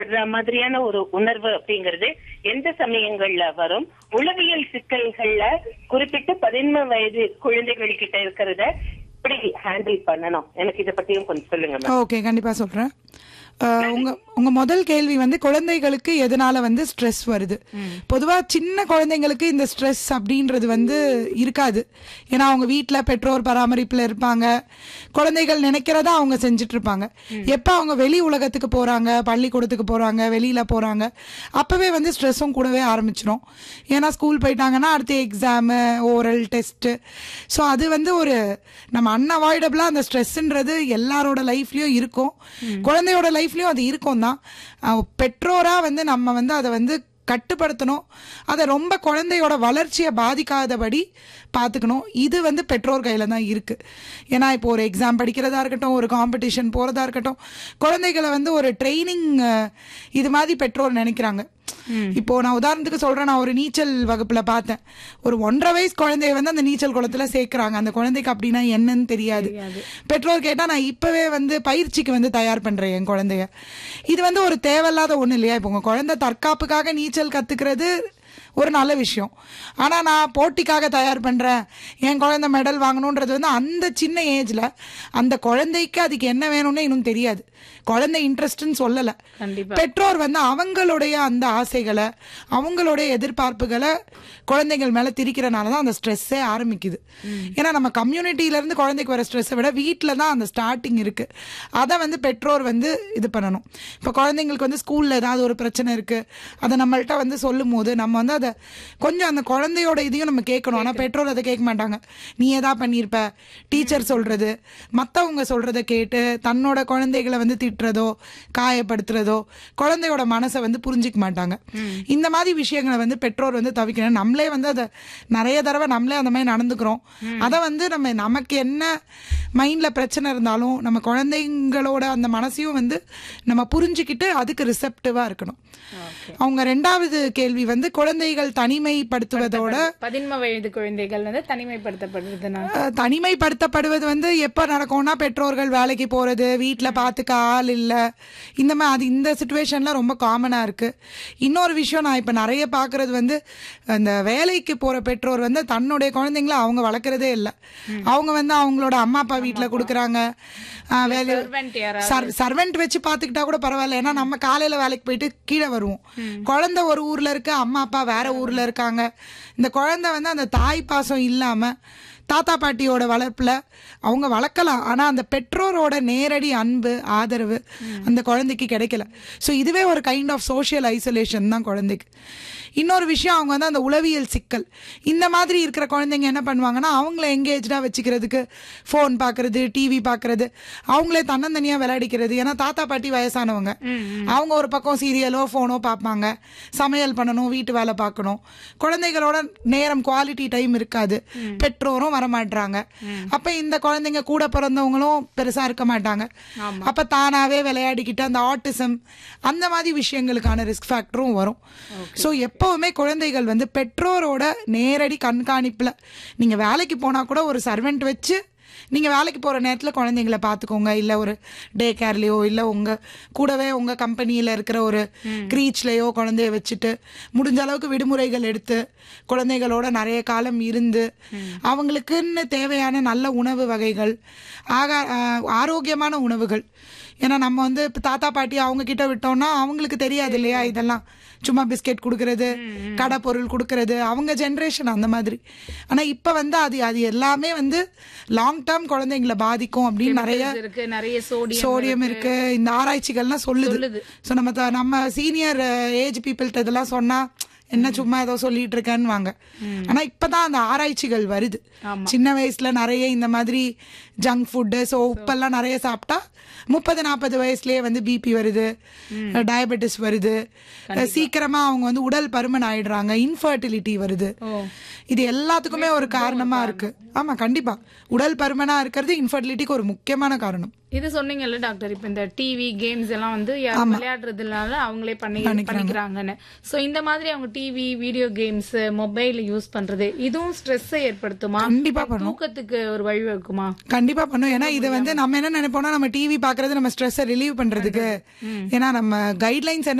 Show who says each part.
Speaker 1: படுற மாதிரியான ஒரு உணர்வு அப்படிங்கிறது எந்த சமயங்கள்ல வரும் உளவியல் சிக்கல்கள்ல குறிப்பிட்டு பதின்ம வயது குழந்தைகள் கிட்ட இருக்கிறத எப்படி ஹேண்டில் பண்ணணும் எனக்கு இத பத்தியும் கொஞ்சம் சொல்லுங்க மேம்
Speaker 2: ஓகே கண்டிப்பா சொல்றேன் அஹ், உங்க உங்க முதல் கேள்வி வந்து குழந்தைகளுக்கு எதனால வந்து ஸ்ட்ரெஸ் வருது பொதுவா சின்ன குழந்தைங்களுக்கு இந்த ஸ்ட்ரெஸ் அப்படின்றது வந்து இருக்காது ஏன்னா அவங்க வீட்ல பெற்றோர் பராமரிப்புல இருப்பாங்க குழந்தைகள் நினைக்கிறத அவங்க செஞ்சுட்டு இருப்பாங்க எப்ப அவங்க வெளி உலகத்துக்கு போறாங்க பள்ளிக்கூடத்துக்கு போறாங்க வெளியில போறாங்க அப்பவே வந்து ஸ்ட்ரெஸ்ஸும் கூடவே ஆரம்பிச்சிடும் ஏன்னா ஸ்கூல் போயிட்டாங்கன்னா அடுத்து எக்ஸாமு ஓரல் டெஸ்ட் ஸோ அது வந்து ஒரு நம்ம அன்அவாய்டபிளா அந்த ஸ்ட்ரெஸ்ன்றது எல்லாரோட லைஃப்லயும் இருக்கும் குழந்தையோட லைஃப்லயும் அது இருக்கும் தான் அஹ் பெற்றோரா வந்து நம்ம வந்து அதை வந்து கட்டுப்படுத்தணும் அதை ரொம்ப குழந்தையோட வளர்ச்சியை பாதிக்காதபடி பார்த்துக்கணும் இது வந்து பெற்றோர் கையில தான் இருக்கு ஏன்னா இப்போ ஒரு எக்ஸாம் படிக்கிறதா இருக்கட்டும் ஒரு காம்படிஷன் போறதா இருக்கட்டும் குழந்தைகளை வந்து ஒரு ட்ரைனிங் இது மாதிரி பெற்றோர் நினைக்கிறாங்க இப்போ நான் உதாரணத்துக்கு சொல்றேன் நான் ஒரு நீச்சல் வகுப்புல பார்த்தேன் ஒரு ஒன்றரை வயசு குழந்தைய வந்து அந்த நீச்சல் குளத்துல சேர்க்கறாங்க அந்த குழந்தைக்கு அப்படின்னா என்னன்னு தெரியாது பெற்றோர் கேட்டா நான் இப்பவே வந்து பயிற்சிக்கு வந்து தயார் பண்றேன் என் குழந்தைய இது வந்து ஒரு தேவையில்லாத ஒண்ணு இல்லையா இப்போ உங்க குழந்தை தற்காப்புக்காக நீச்சல் கத்துக்கிறது ஒரு நல்ல விஷயம் ஆனா நான் போட்டிக்காக தயார் பண்றேன் என் குழந்தை மெடல் வாங்கணுன்றது வந்து அந்த சின்ன ஏஜ்ல அந்த குழந்தைக்கு அதுக்கு என்ன வேணும்னு இன்னும் தெரியாது குழந்தை இன்ட்ரெஸ்ட்னு சொல்லல
Speaker 3: கண்டிப்பா.
Speaker 2: பெற்றோர் வந்து அவங்களுடைய அந்த ஆசைகளை அவங்களுடைய எதிர்பார்ப்புகளை குழந்தைகள் மேல திரிக்கிறனால தான் அந்த ஸ்ட்ரெஸ்ஸே ஆரம்பிக்குது ஏன்னா நம்ம கம்யூனிட்டில இருந்து குழந்தைக்கு வர ஸ்ட்ரெஸ்ஸை விட வீட்டில் தான் அந்த ஸ்டார்டிங் இருக்கு அதை வந்து பெற்றோர் வந்து இது பண்ணணும் இப்போ குழந்தைங்களுக்கு வந்து ஸ்கூல்ல ஏதாவது ஒரு பிரச்சனை இருக்கு அதை நம்மள்ட்ட வந்து சொல்லும் போது நம்ம வந்து அதை கொஞ்சம் அந்த குழந்தையோட இதையும் நம்ம கேட்கணும் ஆனா பெற்றோர் அதை கேட்க மாட்டாங்க நீ ஏதா பண்ணியிருப்ப டீச்சர் சொல்றது மத்தவங்க சொல்றதை கேட்டு தன்னோட குழந்தைகளை வந்து திட்டுறதோ காயப்படுத்துறதோ குழந்தையோட மனசை வந்து புரிஞ்சுக்க மாட்டாங்க இந்த மாதிரி விஷயங்களை வந்து பெற்றோர் வந்து தவிக்கணும் நம்மளே வந்து அதை நிறைய தடவை நம்மளே அந்த மாதிரி நடந்துக்கிறோம் அதை வந்து நம்ம நமக்கு என்ன மைண்ட்ல பிரச்சனை இருந்தாலும் நம்ம குழந்தைங்களோட அந்த மனசையும் வந்து நம்ம புரிஞ்சுக்கிட்டு அதுக்கு ரிசெப்டிவா இருக்கணும் அவங்க ரெண்டாவது கேள்வி வந்து குழந்தைகள் தனிமைப்படுத்துவதோட
Speaker 3: பதின்ம வயது குழந்தைகள் வந்து தனிமைப்படுத்தப்படுறதுனால
Speaker 2: அஹ், தனிமைப்படுத்தப்படுவது வந்து எப்ப நடக்கும்னா பெற்றோர்கள் வேலைக்கு போறது வீட்ல பாத்துக்க ஆள் இல்ல இந்த மாதிரி அது இந்த சுச்சுவேஷன்ல ரொம்ப காமனா இருக்கு இன்னொரு விஷயம் நான் இப்ப நிறைய பாக்குறது வந்து அந்த வேலைக்கு போற பெற்றோர் வந்து தன்னுடைய குழந்தைங்கள அவங்க வளர்க்கறதே இல்ல அவங்க வந்து அவங்களோட அம்மா அப்பா வீட்ல கொடுக்குறாங்க அஹ், வேலை
Speaker 3: servant யாராவது
Speaker 2: சர்வெண்ட் வச்சு பாத்துக்கிட்டா கூட பரவாயில்ல ஏன்னா நம்ம காலையில வேலைக்கு போயிட்டு கீழே வருவோம் குழந்தை ஒரு ஊர்ல இருக்கு அம்மா அப்பா வேற ஊர்ல இருக்காங்க இந்த குழந்தை வந்து அந்த தாய் பாசம் இல்லாம தாத்தா பாட்டியோட வளர்ப்புல அவங்க வளர்க்கலாம் ஆனா அந்த பெற்றோரோட நேரடி அன்பு ஆதரவு அந்த குழந்தைக்கு கிடைக்கல சோ இதுவே ஒரு கைண்ட் ஆஃப் சோஷியல் ஐசோலேஷன் தான் குழந்தைக்கு இன்னொரு விஷயம் அவங்க வந்து அந்த உளவியல் சிக்கல் இந்த மாதிரி இருக்கிற குழந்தைங்க என்ன பண்ணுவாங்கன்னா அவங்கள எங்கேஜ்டா வச்சுக்கிறதுக்கு ஃபோன் பார்க்கறது டிவி பார்க்கறது அவங்களே தன்னந்தனியா விளையாடிக்கிறது ஏன்னா தாத்தா பாட்டி வயசானவங்க அவங்க ஒரு பக்கம் சீரியலோ ஃபோனோ பார்ப்பாங்க சமையல் பண்ணணும் வீட்டு வேலை பார்க்கணும் குழந்தைகளோட நேரம் குவாலிட்டி டைம் இருக்காது பெற்றோரும் வரமாட்டாங்க அப்ப இந்த குழந்தைங்க கூட பிறந்தவங்களும் பெருசா இருக்க மாட்டாங்க அப்ப தானாவே விளையாடிக்கிட்டு அந்த ஆட்டிசம் அந்த மாதிரி விஷயங்களுக்கான ரிஸ்க் ஃபேக்டரும் வரும் சோ எப்பவுமே குழந்தைகள் வந்து பெற்றோரோட நேரடி கண்காணிப்புல நீங்க வேலைக்கு போனா கூட ஒரு சர்வெண்ட் வச்சு நீங்க வேலைக்கு போற நேரத்துல குழந்தைங்கள பாத்துக்கோங்க இல்ல ஒரு டே கேர்லயோ இல்ல உங்க கூடவே உங்க கம்பெனியில இருக்கிற ஒரு கிரீச்லயோ குழந்தைய வச்சுட்டு முடிஞ்ச அளவுக்கு விடுமுறைகள் எடுத்து குழந்தைகளோட நிறைய காலம் இருந்து அவங்களுக்குன்னு தேவையான நல்ல உணவு வகைகள் ஆகா ஆஹ் ஆரோக்கியமான உணவுகள் ஏன்னா நம்ம வந்து இப்ப தாத்தா பாட்டி அவங்க கிட்ட விட்டோம்னா அவங்களுக்கு தெரியாது இல்லையா இதெல்லாம் சும்மா பிஸ்கெட் கொடுக்கறது கடை பொருள் கொடுக்கறது அவங்க ஜென்ரேஷன் அந்த மாதிரி ஆனா இப்ப வந்து அது அது எல்லாமே வந்து லாங் டேர்ம் குழந்தைங்களை பாதிக்கும் அப்படின்னு நிறைய
Speaker 3: இருக்கு நிறைய சோடியம்
Speaker 2: சோடியம் இருக்கு இந்த ஆராய்ச்சிகள்லாம் சொல்லுது
Speaker 3: சொல்லுது.
Speaker 2: சோ நம்ம த- நம்ம சீனியர் ஏஜ் பீப்புள்கிட்ட இதெல்லாம் சொன்னா என்ன சும்மா ஏதோ சொல்லிட்டு இருக்கேன்னு வாங்க ஆனா இப்பதான் அந்த ஆராய்ச்சிகள் வருது சின்ன வயசுல நிறைய இந்த மாதிரி ஜங்க் ஃபுட்டு ஸோ உப்பெல்லாம் நிறைய சாப்பிட்டா முப்பது நாற்பது வயசுலயே வந்து பிபி வருது டயபெட்டிஸ் வருது சீக்கிரமா அவங்க வந்து உடல் பருமன் ஆயிடுறாங்க இன்ஃபர்டிலிட்டி வருது இது எல்லாத்துக்குமே ஒரு காரணமா இருக்கு ஆமா கண்டிப்பா உடல் பருமனா இருக்கிறது இன்ஃபர்டிலிட்டிக்கு ஒரு முக்கியமான காரணம்
Speaker 3: இது சொன்னீங்கல்ல டாக்டர் இப்ப இந்த டிவி கேம்ஸ் எல்லாம் வந்து யாரும் விளையாடுறதுனால அவங்களே பண்ணி பண்ணிக்கிறாங்கன்னு சோ இந்த மாதிரி அவங்க TV video games mobile use பண்றது இதுவும் ஸ்ட்ரெஸ் ஏற்படுத்துமா
Speaker 2: கண்டிப்பா பண்ணும்
Speaker 3: தூக்கத்துக்கு ஒரு வழி வகுக்குமா
Speaker 2: கண்டிப்பா பண்ணும் ஏன்னா இது வந்து நம்ம என்ன நினைப்போம்னா நம்ம டிவி பாக்குறது நம்ம ஸ்ட்ரெஸ் ரிலீவ் பண்றதுக்கு ஏன்னா நம்ம கைட்லைன்ஸ் என்ன